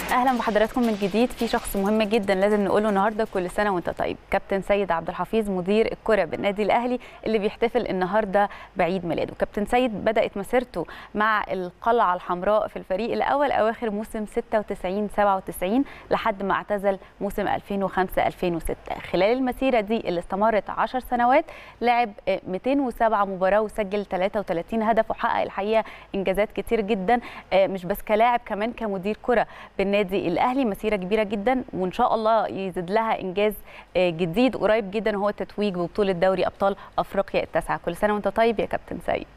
اهلا بحضراتكم من جديد في شخص مهم جدا لازم نقوله النهارده كل سنه وانت طيب كابتن سيد عبد الحفيظ مدير الكره بالنادي الاهلي اللي بيحتفل النهارده بعيد ميلاده كابتن سيد بدات مسيرته مع القلعه الحمراء في الفريق الاول اواخر موسم 96 97 لحد ما اعتزل موسم 2005 2006 خلال المسيره دي اللي استمرت 10 سنوات لعب 207 مباراه وسجل 33 هدف وحقق الحقيقه انجازات كتير جدا مش بس كلاعب كمان كمدير كره بالنادي الاهلي مسيره كبيره جدا وان شاء الله يزيد لها انجاز جديد قريب جدا هو التتويج ببطوله دوري ابطال افريقيا التاسعه كل سنه وانت طيب يا كابتن سيد